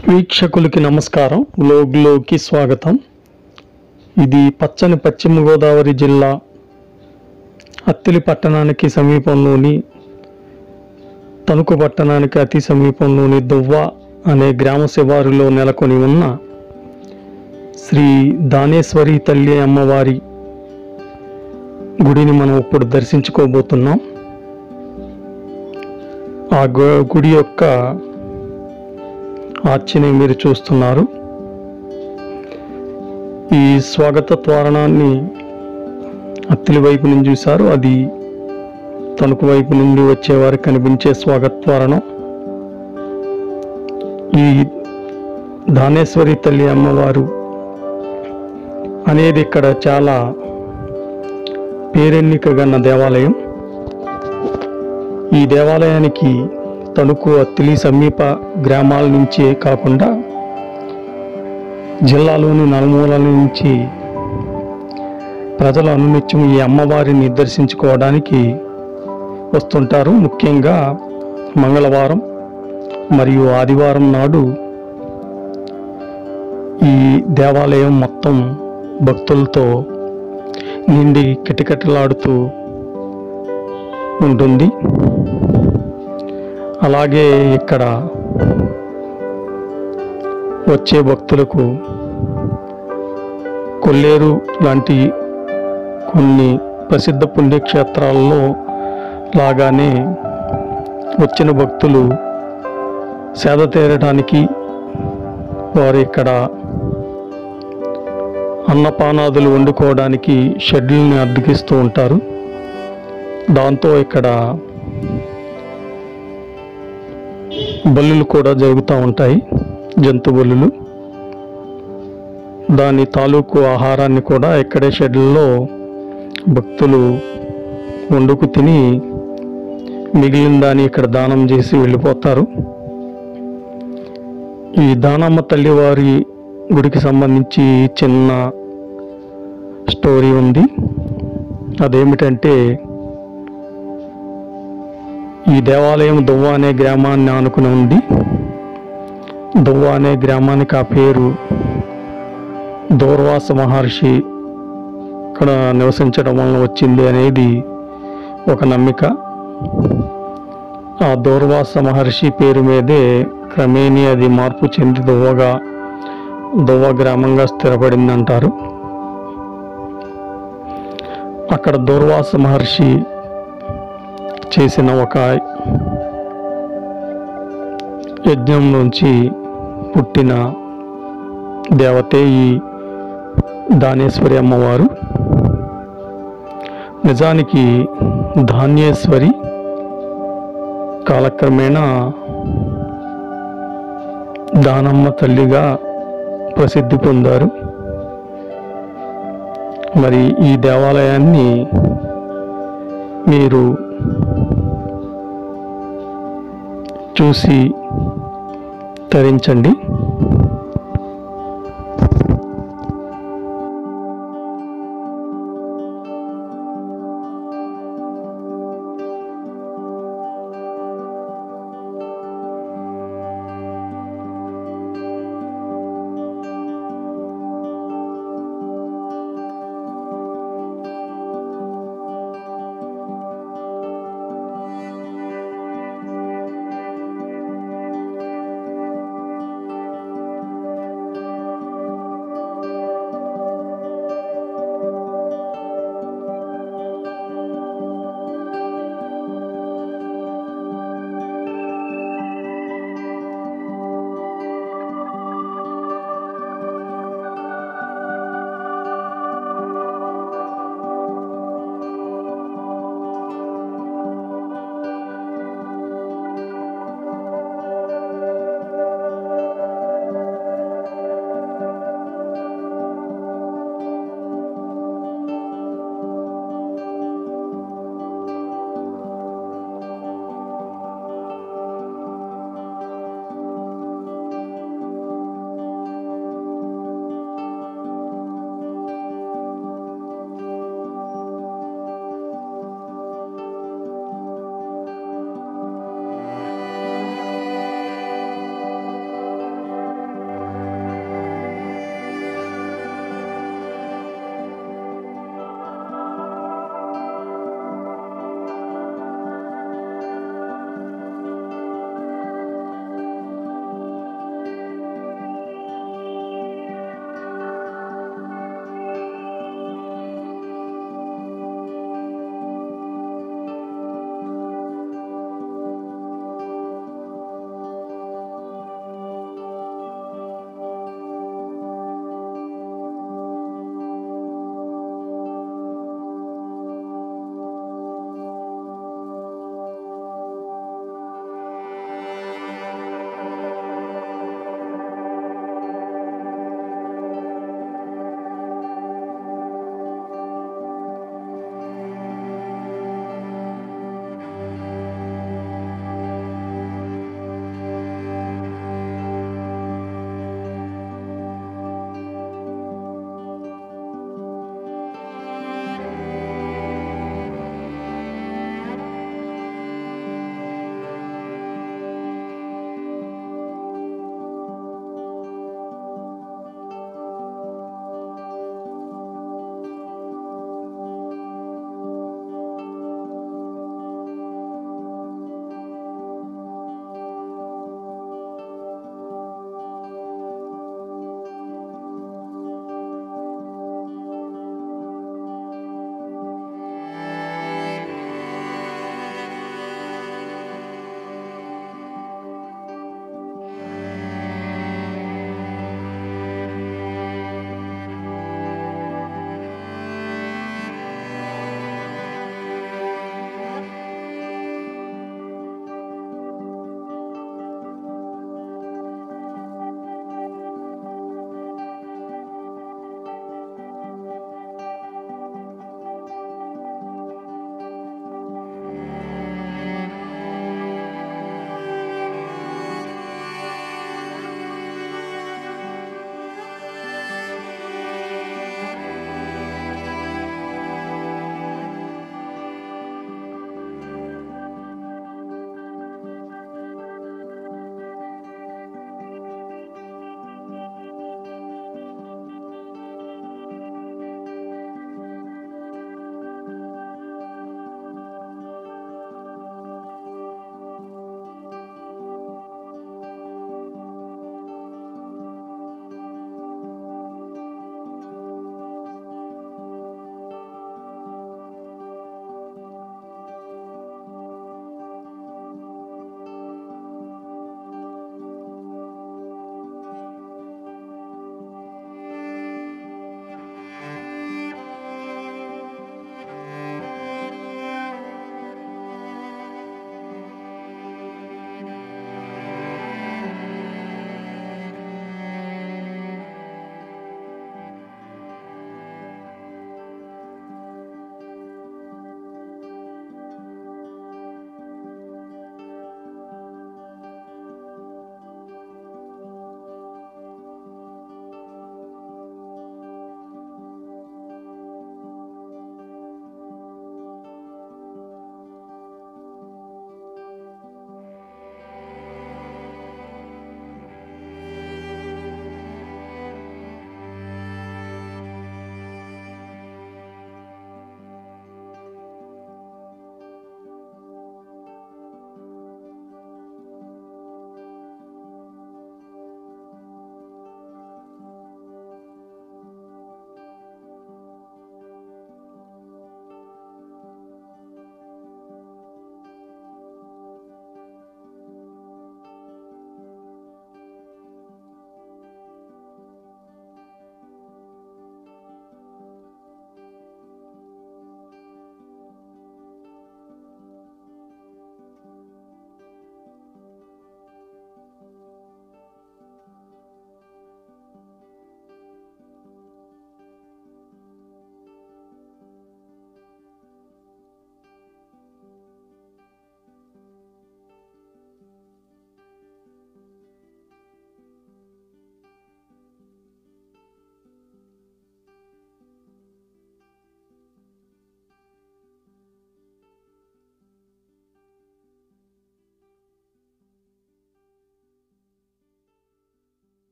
వీక్షకులకి నమస్కారం గ్లోగ్లోకి స్వాగతం ఇది పచ్చని పశ్చిమ గోదావరి జిల్లా అత్తిలి పట్టణానికి సమీపంలోని తణుకు పట్టణానికి అతి సమీపంలోని దువ్వ అనే గ్రామ శివారులో నెలకొని ఉన్న శ్రీ దానేశ్వరి తల్లి అమ్మవారి గుడిని మనం ఇప్పుడు దర్శించుకోబోతున్నాం ఆ గు- గుడి యొక్క ఆర్చిని మీరు చూస్తున్నారు ఈ స్వాగత తోరణాన్ని అత్తిలి వైపు నుంచి చూశారు అది తణుకు వైపు నుండి వచ్చేవారికి కనిపించే స్వాగత తోరణం ఈ దానేశ్వరి తల్లి అమ్మవారు అనేది ఇక్కడ చాలా పేరెన్నికగన్న దేవాలయం ఈ దేవాలయానికి తణుకు అత్తిలి సమీప గ్రామాల నుంచే కాకుండా జిల్లాలోని నలుమూలల నుంచి ప్రజలు అనునిత్యం ఈ అమ్మవారిని దర్శించుకోవడానికి వస్తుంటారు ముఖ్యంగా మంగళవారం మరియు ఆదివారం నాడు ఈ దేవాలయం మొత్తం భక్తులతో నిండి కిటకిటలాడుతూ ఉంటుంది అలాగే ఇక్కడ వచ్చే భక్తులకు కొల్లేరు లాంటి కొన్ని ప్రసిద్ధ పుణ్యక్షేత్రాల్లో లాగానే వచ్చిన భక్తులు సేద తీరడానికి వారు ఇక్కడ అన్నపానాదులు వండుకోవడానికి షెడ్యూల్ని అద్దెకిస్తూ ఉంటారు దాంతో ఇక్కడ బలులు కూడా జరుగుతూ ఉంటాయి జంతు బలులు దాని తాలూకు ఆహారాన్ని కూడా ఇక్కడే షెడ్యూల్లో భక్తులు వండుకు తిని మిగిలిన దాన్ని ఇక్కడ దానం చేసి వెళ్ళిపోతారు ఈ దానమ్మ తల్లివారి గుడికి సంబంధించి చిన్న స్టోరీ ఉంది అదేమిటంటే ఈ దేవాలయం దువ్వ అనే గ్రామాన్ని ఆనుకుని ఉంది దువ్వ అనే గ్రామానికి ఆ పేరు దూర్వాస మహర్షి ఇక్కడ నివసించడం వలన వచ్చింది అనేది ఒక నమ్మిక ఆ దూర్వాస మహర్షి పేరు మీదే క్రమేణీ అది మార్పు చెంది దువ్వగా దువ్వ గ్రామంగా స్థిరపడిందంటారు అక్కడ దూర్వాస మహర్షి చేసిన ఒక యజ్ఞం నుంచి పుట్టిన దేవతే ఈ దానేశ్వరి అమ్మవారు నిజానికి ధాన్యేశ్వరి కాలక్రమేణా దానమ్మ తల్లిగా ప్రసిద్ధి పొందారు మరి ఈ దేవాలయాన్ని మీరు చూసి తరించండి